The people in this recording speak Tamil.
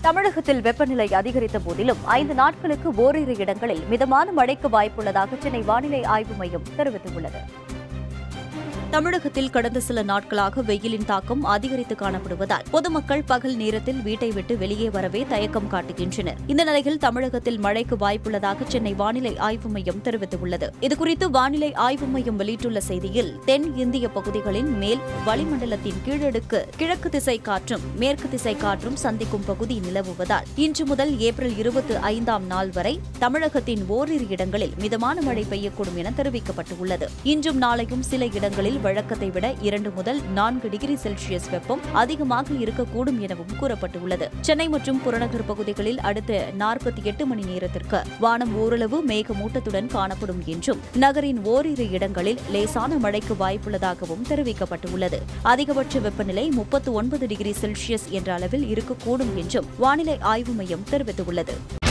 தமிழகத்தில் வெப்பநிலை அதிகரித்த போதிலும் ஐந்து நாட்களுக்கு ஓரிரு இடங்களில் மிதமான மழைக்கு வாய்ப்புள்ளதாக சென்னை வானிலை ஆய்வு மையம் தெரிவித்துள்ளது தமிழகத்தில் கடந்த சில நாட்களாக வெயிலின் தாக்கம் அதிகரித்து காணப்படுவதால் பொதுமக்கள் பகல் நேரத்தில் வீட்டை விட்டு வெளியே வரவே தயக்கம் காட்டுகின்றனர் இந்த நிலையில் தமிழகத்தில் மழைக்கு வாய்ப்புள்ளதாக சென்னை வானிலை ஆய்வு மையம் தெரிவித்துள்ளது இதுகுறித்து வானிலை ஆய்வு மையம் வெளியிட்டுள்ள செய்தியில் தென் இந்திய பகுதிகளின் மேல் வளிமண்டலத்தின் கீழடுக்கு கிழக்கு திசை காற்றும் மேற்கு திசை காற்றும் சந்திக்கும் பகுதி நிலவுவதால் இன்று முதல் ஏப்ரல் இருபத்தி ஐந்தாம் நாள் வரை தமிழகத்தின் ஓரிரு இடங்களில் மிதமான மழை பெய்யக்கூடும் என தெரிவிக்கப்பட்டுள்ளது இன்றும் நாளையும் சில இடங்களில் வழக்கத்தை விட இரண்டு முதல் நான்கு டிகிரி செல்சியஸ் வெப்பம் அதிகமாக இருக்கக்கூடும் எனவும் கூறப்பட்டுள்ளது சென்னை மற்றும் புறநகர் பகுதிகளில் அடுத்த நாற்பத்தி எட்டு மணி நேரத்திற்கு வானம் ஓரளவு மேகமூட்டத்துடன் காணப்படும் என்றும் நகரின் ஓரிரு இடங்களில் லேசான மழைக்கு வாய்ப்புள்ளதாகவும் தெரிவிக்கப்பட்டுள்ளது அதிகபட்ச வெப்பநிலை முப்பத்து ஒன்பது டிகிரி செல்சியஸ் என்ற அளவில் இருக்கக்கூடும் என்றும் வானிலை ஆய்வு மையம் தெரிவித்துள்ளது